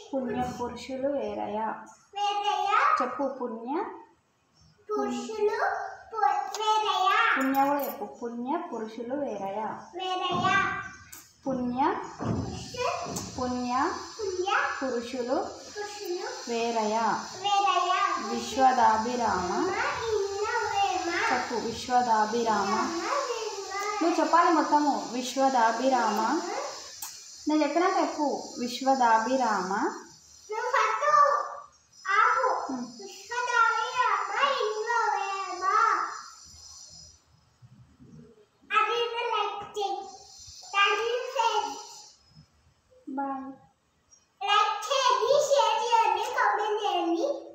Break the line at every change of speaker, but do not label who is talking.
పుణ్య పురుషులు వేరయా
వేరయ్య
చెప్పు పుణ్య
పురుషులు పు- వేరయ్య
పుణ్య కూడా చెప్పు పుణ్య పురుషులు వేరయా
వేరయ్య
పుణ్య
పురుషు
పుణ్య
పుణ్య
పురుషులు
పురుషులు
వేరయా
వేరయ్య
విశ్వదాభిరామ
మా ఇన్న వేమ
చెప్పు విశ్వదాభిరామ
మా వేమ
నువ్వు చెప్పాలి మొత్తము విశ్వదాభిరామ నేను చెప్పినాక చెప్పు విశ్వదాభిరామ
నువ్వు పట్టు ఆపు
ఉమ్.
విశ్వదాయ మా ఇన్న వేమ అది లైక్ చేయి thank you friends
bye
like చేయండి షేర్ చేయండి కామెంట్ చేయండి